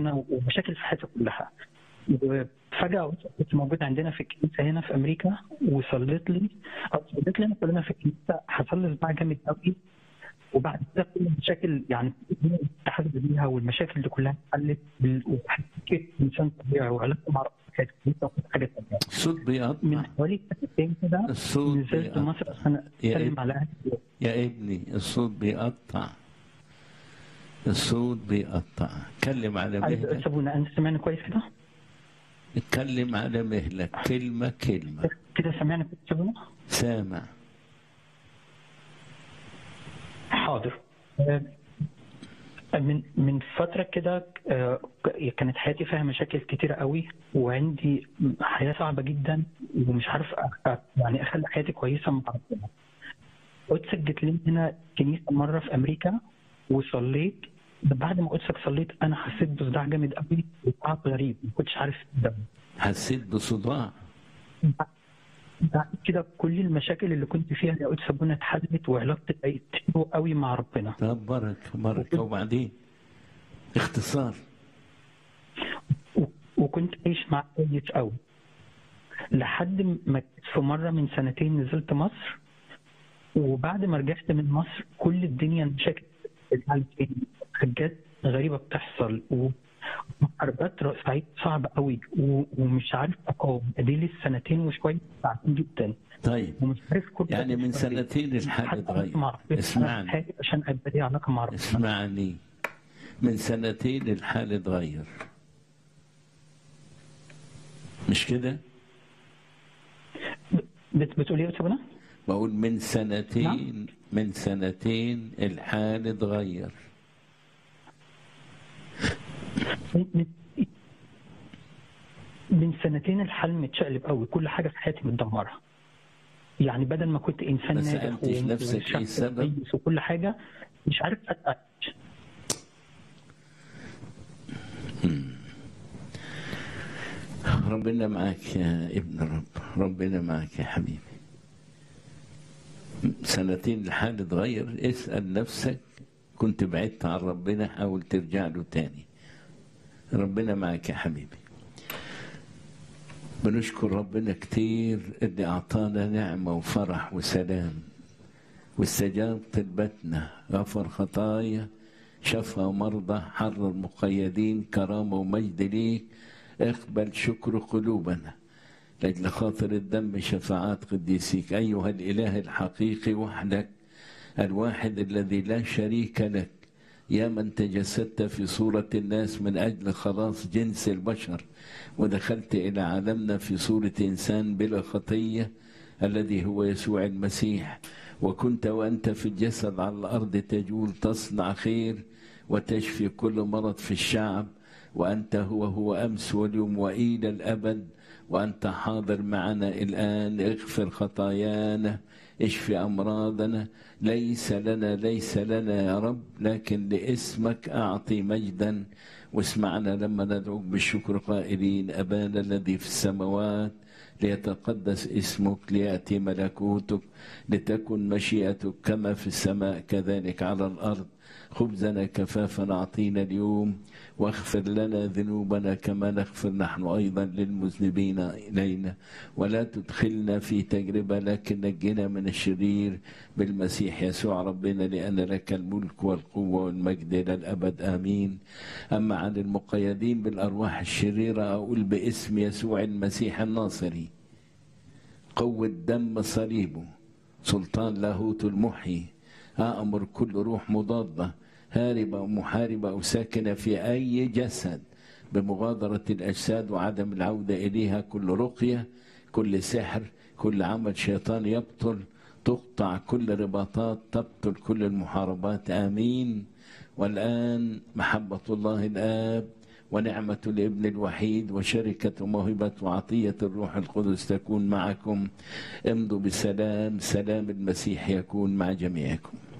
هنا ومشاكل في حياتي كلها وفجاه كنت موجود عندنا في الكنيسه هنا في امريكا وصليت لي او صليت لنا كلنا في الكنيسه حصل لي صداع جامد قوي وبعد كده كل المشاكل يعني اتحدت بيها والمشاكل دي كلها اتحلت وحسيت انسان طبيعي وعلاقتي مع ربنا كانت كويسه وكانت حاجه ثانيه الصوت بيقطع من حوالي سنتين كده الصوت نزلت بيقطع مصر عشان يا اتكلم ابني. على اهلي يا ابني الصوت بيقطع الصوت بيقطع اتكلم على عايز مهلك سابونا انت سامعني كويس كده؟ اتكلم على مهلك كلمة كلمة كده سامعني كويس سابونا؟ سامع حاضر آه، من من فترة كده آه، كانت حياتي فيها مشاكل كتيرة قوي وعندي حياة صعبة جدا ومش عارف أ- أ- يعني أخلي حياتي كويسة مع ربنا. قدسك جيت لي هنا كنيسة مرة في أمريكا وصليت بعد ما قدسك صليت أنا حسيت بصداع جامد قوي وتعب غريب ما كنتش عارف ده حسيت بصداع بعد كده كل المشاكل اللي كنت فيها يا قدس ابونا اتحلت وعلاقتي بقت حلوة قوي مع ربنا. طب بركة بركة وبعدين اختصار و- وكنت عايش معاه كويس قوي لحد ما في مره من سنتين نزلت مصر وبعد ما رجعت من مصر كل الدنيا المشاكل اتحلت تاني حاجات غريبه بتحصل و- ومحاربات رأسعيد صعبة قوي و- ومش عارف اقاوم دي لي سنتين وشويه صعبين جدا طيب ومش عارف كل ده يعني من بيحصل ليه. سنتين الحال حتى اتغير مع ربنا اسمعني. حاجة عشان ابقى لي علاقه مع ربنا اسمعني من سنتين الحال اتغير مش كده بت- بتقول ايه يا أستاذ بنا؟ بقول من سنتين من سنتين الحال اتغير من من سنتين الحال متشقلب قوي كل حاجه في حياتي متدمره يعني بدل ما كنت انسان ما ناجح سألتش و- نفسك إيه وشخص السبب؟ كويس وكل حاجه مش عارف أتعيش. ربنا معاك يا ابن رب ربنا معاك يا حبيبي سنتين الحال اتغير اسأل نفسك كنت بعدت عن ربنا حاول ترجع له تاني ربنا معاك يا حبيبي بنشكر ربنا كتير اللي أعطانا نعمة وفرح وسلام واستجاب طلبتنا غفر خطايا شفى مرضى حرر مقيدين كرامة ومجد ليك اقبل شكر قلوبنا لأجل خاطر الدم شفاعات قديسيك أيها الإله الحقيقي وحدك الواحد الذي لا شريك لك يا من تجسدت في صورة الناس من أجل خلاص جنس البشر ودخلت إلى عالمنا في صورة إنسان بلا خطية الذي هو يسوع المسيح وكنت وأنت في الجسد على الأرض تجول تصنع خير وتشفي كل مرض في الشعب وأنت هو هو أمس واليوم وإلى الأبد وأنت حاضر معنا الآن اغفر خطايانا اشفي أمراضنا ليس لنا ليس لنا يا رب لكن لاسمك أعطي مجدا واسمعنا لما ندعوك بالشكر قائلين أبانا الذي في السماوات ليتقدس اسمك ليأتي ملكوتك لتكن مشيئتك كما في السماء كذلك على الأرض خبزنا كفافا أعطينا اليوم واغفر لنا ذنوبنا كما نغفر نحن أيضا للمذنبين إلينا ولا تدخلنا في تجربة لكن نجنا من الشرير بالمسيح يسوع ربنا لأن لك الملك والقوة والمجد إلى الأبد آمين أما عن المقيدين بالأرواح الشريرة أقول باسم يسوع المسيح الناصري قوة دم صليبه سلطان لاهوت المحيي أأمر كل روح مضادة هاربة ومحاربة أو ساكنة في أي جسد بمغادرة الأجساد وعدم العودة إليها كل رقية كل سحر كل عمل شيطان يبطل تقطع كل رباطات تبطل كل المحاربات آمين والآن محبة الله الآب ونعمة الابن الوحيد وشركة موهبة وعطية الروح القدس تكون معكم امضوا بسلام سلام المسيح يكون مع جميعكم